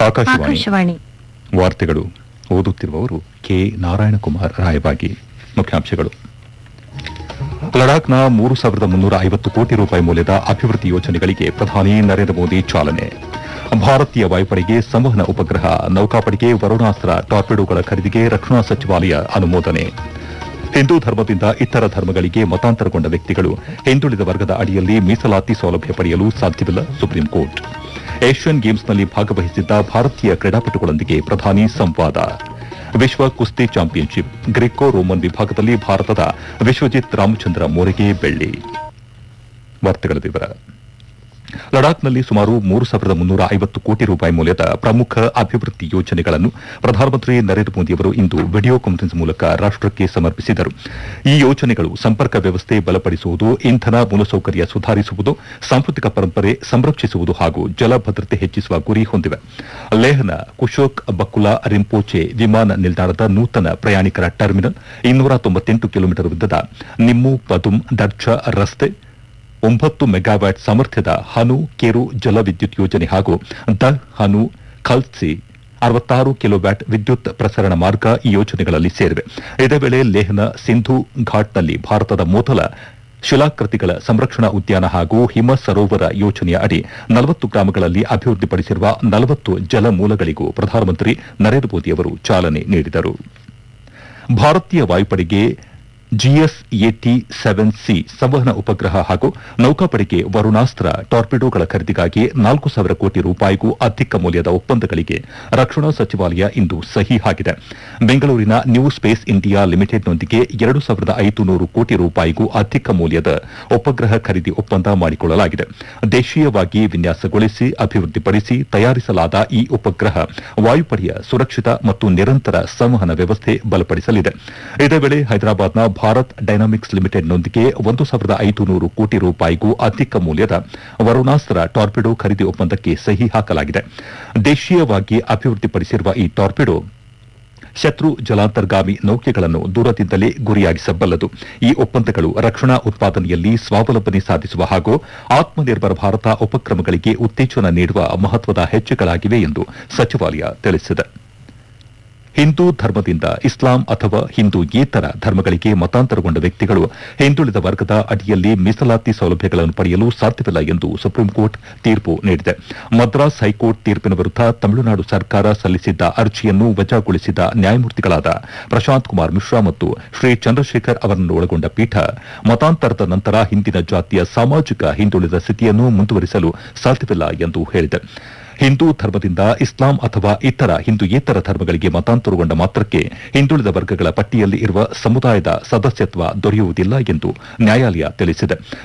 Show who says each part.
Speaker 1: ಆಕಾಶವಾಣಿ
Speaker 2: ಆಕಾಶವಾಣಿ
Speaker 1: ವಾರ್ತೆಗಳು ಓದುತ್ತಿರುವವರು ಕೆ ನಾರಾಯಣಕುಮಾರ್ ರಾಯಬಾಗಿ ಮುಖ್ಯಾಂಶಗಳು ಲಡಾಖ್ನ ಮೂರು ಸಾವಿರದ ಮುನ್ನೂರ ಐವತ್ತು ಕೋಟಿ ರೂಪಾಯಿ ಮೌಲ್ಯದ ಅಭಿವೃದ್ಧಿ ಯೋಜನೆಗಳಿಗೆ ಪ್ರಧಾನಿ ನರೇಂದ್ರ ಮೋದಿ ಚಾಲನೆ ಭಾರತೀಯ ವಾಯುಪಡೆಗೆ ಸಂವಹನ ಉಪಗ್ರಹ ನೌಕಾಪಡೆಗೆ ವರುಣಾಸ್ತ್ರ ಟಾರ್ಪೆಡೋಗಳ ಖರೀದಿಗೆ ರಕ್ಷಣಾ ಸಚಿವಾಲಯ ಅನುಮೋದನೆ ಹಿಂದೂ ಧರ್ಮದಿಂದ ಇತರ ಧರ್ಮಗಳಿಗೆ ಮತಾಂತರಗೊಂಡ ವ್ಯಕ್ತಿಗಳು ಹಿಂದುಳಿದ ವರ್ಗದ ಅಡಿಯಲ್ಲಿ ಮೀಸಲಾತಿ ಸೌಲಭ್ಯ ಪಡೆಯಲು ಸಾಧ್ಯವಿಲ್ಲ ಸುಪ್ರೀಂ ಕೋರ್ಟ್ ಏಷ್ಯನ್ ಗೇಮ್ಸ್ನಲ್ಲಿ ಭಾಗವಹಿಸಿದ್ದ ಭಾರತೀಯ ಕ್ರೀಡಾಪಟುಗಳೊಂದಿಗೆ ಪ್ರಧಾನಿ ಸಂವಾದ ವಿಶ್ವ ಕುಸ್ತಿ ಚಾಂಪಿಯನ್ಶಿಪ್ ಗ್ರೀಕೋ ರೋಮನ್ ವಿಭಾಗದಲ್ಲಿ ಭಾರತದ ವಿಶ್ವಜಿತ್ ರಾಮಚಂದ್ರ ಮೋರೆಗೆ ಬೆಳ್ಳಿ ವಾರ್ತೆಗಳ ವಿವರ ಲಡಾಖ್ನಲ್ಲಿ ಸುಮಾರು ಮೂರು ಸಾವಿರದ ಮುನ್ನೂರ ಐವತ್ತು ಕೋಟಿ ರೂಪಾಯಿ ಮೌಲ್ಯದ ಪ್ರಮುಖ ಅಭಿವೃದ್ಧಿ ಯೋಜನೆಗಳನ್ನು ಪ್ರಧಾನಮಂತ್ರಿ ನರೇಂದ್ರ ಮೋದಿಯವರು ಇಂದು ವಿಡಿಯೋ ಕಾನ್ಫರೆನ್ಸ್ ಮೂಲಕ ರಾಷ್ಟಕ್ಕೆ ಸಮರ್ಪಿಸಿದರು ಈ ಯೋಜನೆಗಳು ಸಂಪರ್ಕ ವ್ಯವಸ್ಥೆ ಬಲಪಡಿಸುವುದು ಇಂಧನ ಮೂಲಸೌಕರ್ಯ ಸುಧಾರಿಸುವುದು ಸಾಂಸ್ಕೃತಿಕ ಪರಂಪರೆ ಸಂರಕ್ಷಿಸುವುದು ಹಾಗೂ ಜಲ ಭದ್ರತೆ ಹೆಚ್ಚಿಸುವ ಗುರಿ ಹೊಂದಿವೆ ಲೇಹ್ನ ಕುಶೋಕ್ ಬಕುಲಾ ರಿಂಪೋಚೆ ವಿಮಾನ ನಿಲ್ದಾಣದ ನೂತನ ಪ್ರಯಾಣಿಕರ ಟರ್ಮಿನಲ್ ಇನ್ನೂರ ತೊಂಬತ್ತೆಂಟು ಕಿಲೋಮೀಟರ್ ಉದ್ದದ ನಿಮ್ಮು ಪದುಮ್ ದರ್ಜಾ ರಸ್ತೆ ಒಂಬತ್ತು ಮೆಗಾವ್ಯಾಟ್ ಸಾಮರ್ಥ್ಯದ ಹನು ಕೆರು ಜಲವಿದ್ಯುತ್ ಯೋಜನೆ ಹಾಗೂ ದ ಹನು ಖಲ್ಸಿ ಅರವತ್ತಾರು ಕಿಲೋವ್ಯಾಟ್ ವಿದ್ಯುತ್ ಪ್ರಸರಣ ಮಾರ್ಗ ಈ ಯೋಜನೆಗಳಲ್ಲಿ ಸೇರಿವೆ ಇದೇ ವೇಳೆ ಲೇಹ್ನ ಸಿಂಧು ಘಾಟ್ನಲ್ಲಿ ಭಾರತದ ಮೊದಲ ಶಿಲಾಕೃತಿಗಳ ಸಂರಕ್ಷಣಾ ಉದ್ಯಾನ ಹಾಗೂ ಹಿಮ ಸರೋವರ ಯೋಜನೆಯ ಅಡಿ ನಲವತ್ತು ಗ್ರಾಮಗಳಲ್ಲಿ ಅಭಿವೃದ್ಧಿಪಡಿಸಿರುವ ನಲವತ್ತು ಜಲಮೂಲಗಳಿಗೂ ಪ್ರಧಾನಮಂತ್ರಿ ನರೇಂದ್ರ ಮೋದಿ ಅವರು ಚಾಲನೆ ನೀಡಿದರು ಭಾರತೀಯ ವಾಯುಪಡೆಗೆ ಜಿಎಸ್ಎಟಿ ಸೆವೆನ್ ಸಿ ಸಂವಹನ ಉಪಗ್ರಹ ಹಾಗೂ ನೌಕಾಪಡೆಗೆ ವರುಣಾಸ್ತ್ರ ಟಾರ್ಪಿಡೋಗಳ ಖರೀದಿಗಾಗಿ ನಾಲ್ಕು ಸಾವಿರ ಕೋಟಿ ರೂಪಾಯಿಗೂ ಅಧಿಕ ಮೌಲ್ಯದ ಒಪ್ಪಂದಗಳಿಗೆ ರಕ್ಷಣಾ ಸಚಿವಾಲಯ ಇಂದು ಸಹಿ ಹಾಕಿದೆ ಬೆಂಗಳೂರಿನ ನ್ಯೂ ಸ್ಪೇಸ್ ಇಂಡಿಯಾ ಲಿಮಿಟೆಡ್ನೊಂದಿಗೆ ಎರಡು ಸಾವಿರದ ಐದು ನೂರು ಕೋಟಿ ರೂಪಾಯಿಗೂ ಅಧಿಕ ಮೌಲ್ಯದ ಉಪಗ್ರಹ ಖರೀದಿ ಒಪ್ಪಂದ ಮಾಡಿಕೊಳ್ಳಲಾಗಿದೆ ದೇಶೀಯವಾಗಿ ವಿನ್ಯಾಸಗೊಳಿಸಿ ಅಭಿವೃದ್ಧಿಪಡಿಸಿ ತಯಾರಿಸಲಾದ ಈ ಉಪಗ್ರಹ ವಾಯುಪಡೆಯ ಸುರಕ್ಷಿತ ಮತ್ತು ನಿರಂತರ ಸಂವಹನ ವ್ಯವಸ್ಥೆ ಬಲಪಡಿಸಲಿದೆ ಇದೇ ವೇಳೆ ಹೈದರಾಬಾದ್ನ ಭಾರತ್ ಡೈನಾಮಿಕ್ಸ್ ಲಿಮಿಟೆಡ್ನೊಂದಿಗೆ ಒಂದು ಸಾವಿರದ ಐದು ನೂರು ಕೋಟಿ ರೂಪಾಯಿಗೂ ಅಧಿಕ ಮೌಲ್ಯದ ವರುಣಾಸ್ತ್ರ ಟಾರ್ಪಿಡೋ ಖರೀದಿ ಒಪ್ಪಂದಕ್ಕೆ ಸಹಿ ಹಾಕಲಾಗಿದೆ ದೇಶೀಯವಾಗಿ ಅಭಿವೃದ್ಧಿಪಡಿಸಿರುವ ಈ ಟಾರ್ಪಿಡೋ ಶತ್ರು ಜಲಾಂತರ್ಗಾಮಿ ನೌಕೆಗಳನ್ನು ದೂರದಿಂದಲೇ ಗುರಿಯಾಗಿಸಬಲ್ಲದು ಈ ಒಪ್ಪಂದಗಳು ರಕ್ಷಣಾ ಉತ್ಪಾದನೆಯಲ್ಲಿ ಸ್ವಾವಲಂಬನೆ ಸಾಧಿಸುವ ಹಾಗೂ ಆತ್ಮನಿರ್ಭರ ಭಾರತ ಉಪಕ್ರಮಗಳಿಗೆ ಉತ್ತೇಜನ ನೀಡುವ ಮಹತ್ವದ ಹೆಜ್ಜೆಗಳಾಗಿವೆ ಎಂದು ಸಚಿವಾಲಯ ತಿಳಿಸಿದೆ ಹಿಂದೂ ಧರ್ಮದಿಂದ ಇಸ್ಲಾಂ ಅಥವಾ ಹಿಂದೂಯೇತರ ಧರ್ಮಗಳಿಗೆ ಮತಾಂತರಗೊಂಡ ವ್ಯಕ್ತಿಗಳು ಹಿಂದುಳಿದ ವರ್ಗದ ಅಡಿಯಲ್ಲಿ ಮೀಸಲಾತಿ ಸೌಲಭ್ಯಗಳನ್ನು ಪಡೆಯಲು ಸಾಧ್ಯವಿಲ್ಲ ಎಂದು ಸುಪ್ರೀಂಕೋರ್ಟ್ ತೀರ್ಪು ನೀಡಿದೆ ಮದ್ರಾಸ್ ಹೈಕೋರ್ಟ್ ತೀರ್ಪಿನ ವಿರುದ್ದ ತಮಿಳುನಾಡು ಸರ್ಕಾರ ಸಲ್ಲಿಸಿದ್ದ ಅರ್ಜಿಯನ್ನು ವಜಾಗೊಳಿಸಿದ ನ್ಯಾಯಮೂರ್ತಿಗಳಾದ ಪ್ರಶಾಂತ್ ಕುಮಾರ್ ಮಿಶ್ರಾ ಮತ್ತು ಶ್ರೀ ಚಂದ್ರಶೇಖರ್ ಅವರನ್ನು ಒಳಗೊಂಡ ಪೀಠ ಮತಾಂತರದ ನಂತರ ಹಿಂದಿನ ಜಾತಿಯ ಸಾಮಾಜಿಕ ಹಿಂದುಳಿದ ಸ್ಥಿತಿಯನ್ನು ಮುಂದುವರಿಸಲು ಸಾಧ್ಯವಿಲ್ಲ ಎಂದು ಹೇಳಿದೆ ಹಿಂದೂ ಧರ್ಮದಿಂದ ಇಸ್ಲಾಂ ಅಥವಾ ಇತರ ಹಿಂದೂಯೇತರ ಧರ್ಮಗಳಿಗೆ ಮತಾಂತರಗೊಂಡ ಮಾತ್ರಕ್ಕೆ ಹಿಂದುಳಿದ ವರ್ಗಗಳ ಪಟ್ಟಿಯಲ್ಲಿ ಇರುವ ಸಮುದಾಯದ ಸದಸ್ಯತ್ವ ದೊರೆಯುವುದಿಲ್ಲ ಎಂದು ನ್ಯಾಯಾಲಯ ತಿಳಿಸಿದೆ